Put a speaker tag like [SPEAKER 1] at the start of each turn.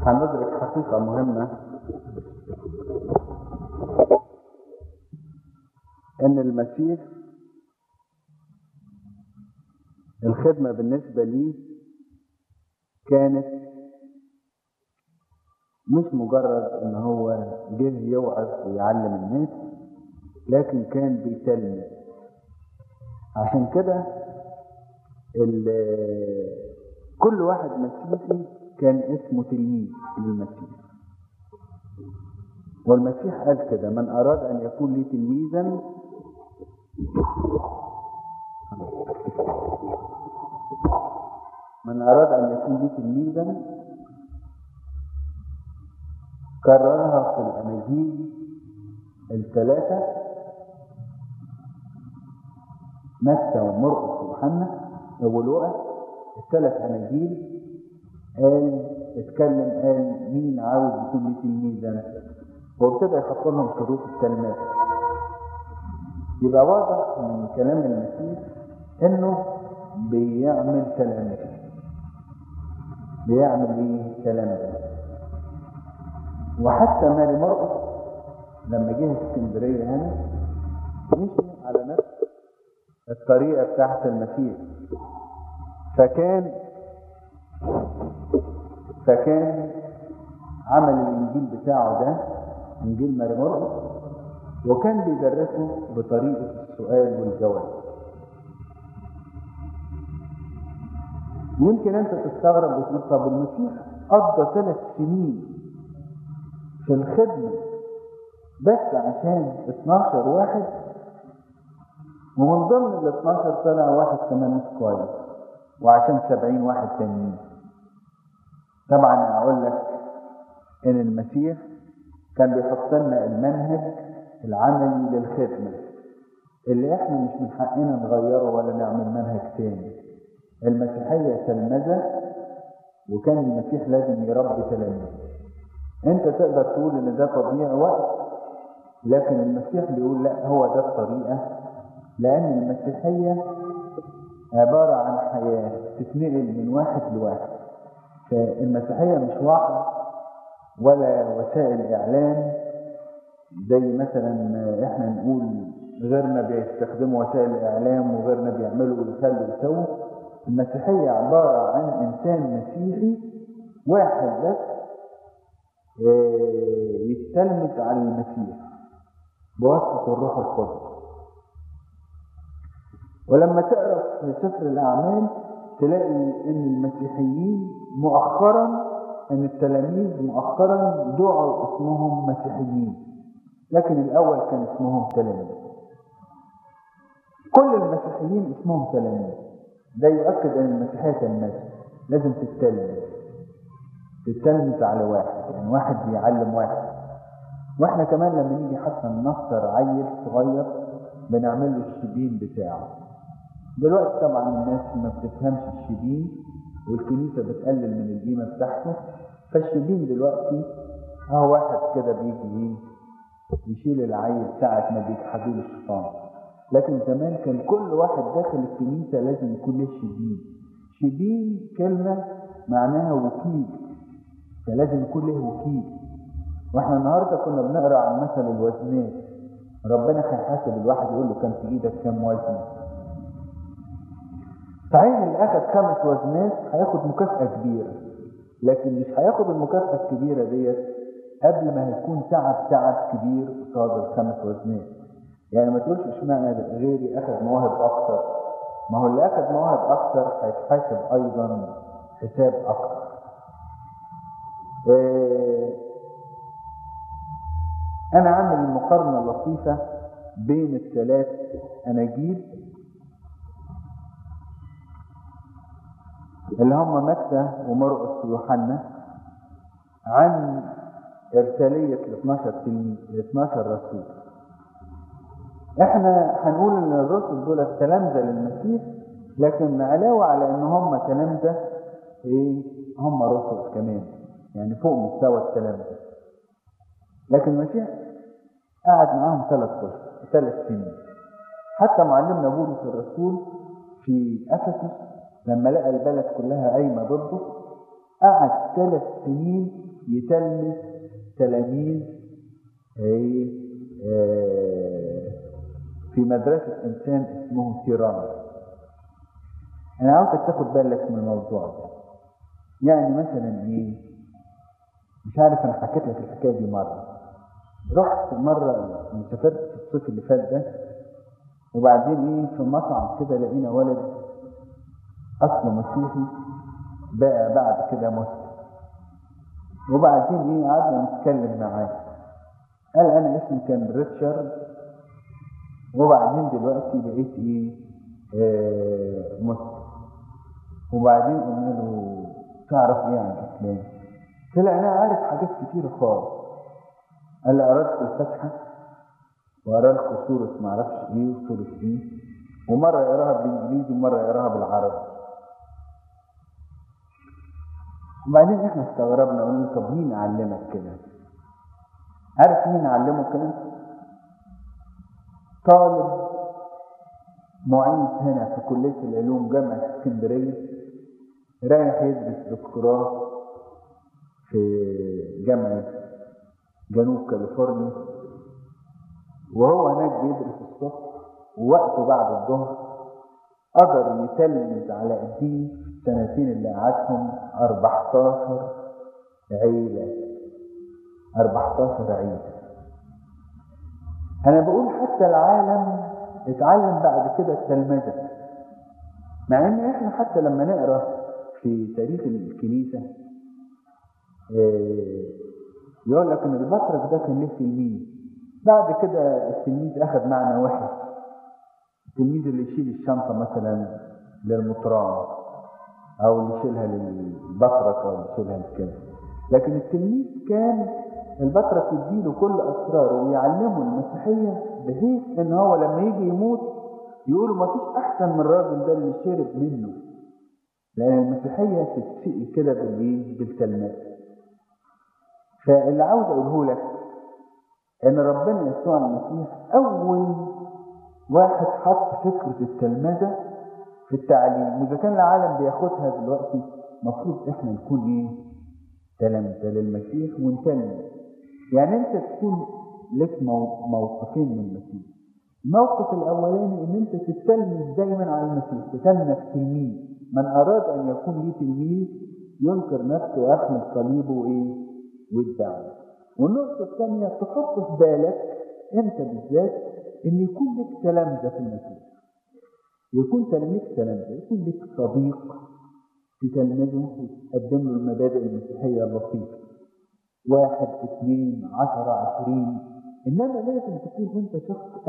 [SPEAKER 1] هندرك حقيقة مهمة ان المسيح الخدمة بالنسبة لي كانت مش مجرد ان هو جه يوعظ ويعلم الناس لكن كان بيتلمذ عشان كده كل واحد مسيحي كان اسمه تلميذ للمسيح والمسيح قال كده من أراد أن يكون لي تلميذا من أراد أن يكون لي تلميذا كررها في الأناجيل الثلاثة متى ومرقس ويوحنا ولوقا الثلاث أناجيل قال اتكلم قال مين عاوز يكون لي تلميذا وابتدى يحط لهم شروط التلميذ يبقى واضح من كلام المسيح انه بيعمل تلاميذ بيعمل ايه تلاميذ وحتى ماري مرقس لما جه اسكندريه هنا مشي على نفس الطريقه بتاعت المسيح فكان فكان عمل الانجيل بتاعه ده انجيل ماري مرقس وكان بيدرسه بطريقه السؤال والجواب يمكن انت تستغرب وتقول طب المسيح قضى ثلاث سنين في الخدمه بس عشان 12 واحد ومن ضمن ال 12 طلع واحد كمان مش كويس وعشان 70 واحد تانيين طبعا اقول لك ان المسيح كان بيحط لنا المنهج العملي للخدمه اللي احنا مش من حقنا نغيره ولا نعمل منهج تاني المسيحيه تلمذه وكان المسيح لازم يربي تلاميذ انت تقدر تقول ان ده تضييع وقت لكن المسيح بيقول لا هو ده الطريقه لان المسيحيه عباره عن حياه تتنقل من واحد لواحد فالمسيحيه مش وعظ ولا وسائل اعلام زي مثلا احنا نقول غيرنا بيستخدموا وسائل الاعلام وغيرنا بيعملوا ويخلوا ويسووا المسيحيه عباره عن انسان مسيحي واحد بس يستلمس على المسيح بواسطه الروح القدس ولما تقرا في سفر الاعمال تلاقي ان المسيحيين مؤخرا ان التلاميذ مؤخرا دعوا اسمهم مسيحيين لكن الاول كان اسمهم تلاميذ كل المسيحيين اسمهم تلاميذ ده يؤكد ان المسيحيه تلمذ لازم تتلمذ تتلمذ على واحد يعني واحد بيعلم واحد واحنا كمان لما نيجي حتى ننصر عيل صغير بنعمل له الشبين بتاعه دلوقتي طبعا الناس ما بتفهمش الشبين والكنيسة بتقلل من القيمة بتاعته فالشبين دلوقتي هو واحد كده بيجي ايه يشيل العيل ساعة ما بيجحدوا له الشيطان لكن زمان كان كل واحد داخل الكنيسة لازم يكون له شبين شبين كلمة معناها وكيل فلازم يكون له وكيل واحنا النهارده كنا بنقرا عن مثل الوزنات ربنا هيحاسب الواحد يقول له كان في ايدك كام وزن صحيح اللي اخذ خمس وزنات هياخد مكافأة كبيرة لكن مش هياخد المكافأة الكبيرة ديت قبل ما هيكون تعب تعب كبير قصاد الخمس وزنات يعني ما تقولش اشمعنى غيري اخذ مواهب اكتر ما هو اللي اخذ مواهب اكتر هيتحاسب ايضا حساب اكتر إيه انا عامل مقارنة لطيفة بين الثلاث اناجيل اللي هم متى ومرقس ويوحنا عن إرسالية ال 12 تلميذ ال 12 رسول. احنا هنقول ان الرسل دول تلامذة للمسيح لكن علاوة على ان هم تلامذة ايه هم رسل كمان يعني فوق مستوى التلامذة. لكن المسيح قعد معاهم ثلاث اشهر ثلاث سنين. حتى معلمنا بولس الرسول في افسس لما لقى البلد كلها قايمه ضده قعد ثلاث سنين يتلمذ تلاميذ ايه آه، في مدرسة إنسان اسمه تيران أنا عاوزك تاخد بالك من الموضوع ده يعني مثلا إيه مش عارف أنا حكيت لك الحكاية دي مرة رحت مرة سافرت في الصيف اللي فات ده وبعدين إيه في مطعم كده لقينا ولد أصله مسيحي بقى بعد كده مسلم وبعدين إيه قعدنا نتكلم معاه قال أنا اسمي كان ريتشارد وبعدين دلوقتي بقيت ايه آه مسلم وبعدين قلنا له تعرف ايه عن الاسلام طلع انا عارف حاجات كتير خالص قال لي قرأت الفاتحه وقرا لكم سوره معرفش ايه وسوره ايه ومره يقراها بالانجليزي ومره يقراها بالعربي وبعدين احنا استغربنا قلنا له طب مين علمك كده عارف مين علمه كده طالب معيد هنا في كلية العلوم جامعة اسكندرية رايح يدرس دكتوراه في جامعة جنوب كاليفورنيا وهو هناك بيدرس الصبح ووقته بعد الظهر قدر يتلمذ على ايديه السنتين اللي قعدهم 14 عيلة 14 عيلة أنا بقول حتى العالم اتعلم بعد كده التلمذة مع إن إحنا حتى لما نقرأ في تاريخ الكنيسة يقول لك إن البطرك ده كان له تلميذ بعد كده التلميذ أخذ معنى وحش التلميذ اللي يشيل الشنطة مثلا للمطران أو اللي يشيلها للبطرك أو اللي يشيلها لكده لكن التلميذ كان البطرك يديله كل اسراره ويعلمه المسيحيه بحيث ان هو لما يجي يموت يقولوا ما فيش احسن من الراجل ده اللي شرب منه لان المسيحيه تتسقي كده بالايه بالتلميذ فاللي عاوز اقوله لك ان ربنا يسوع المسيح اول واحد حط فكره التلمذه في التعليم واذا كان العالم بياخدها دلوقتي المفروض احنا نكون ايه تلامذه للمسيح ونتلمذ يعني انت تكون لك موقفين من المسيح الموقف الاولاني ان انت تتلمذ دايما على المسيح تتلمذ تلميذ من اراد ان يكون ليه تلميذ ينكر نفسه ويحمل صليبه وايه ويتبعه والنقطه الثانيه تحط في بالك انت بالذات ان يكون لك تلامذه في المسيح يكون لك تلامذه يكون لك صديق تتلمذه وتقدم له المبادئ المسيحيه اللطيفه واحد اثنين عشرة عشرين إنما لازم تكون أنت شخص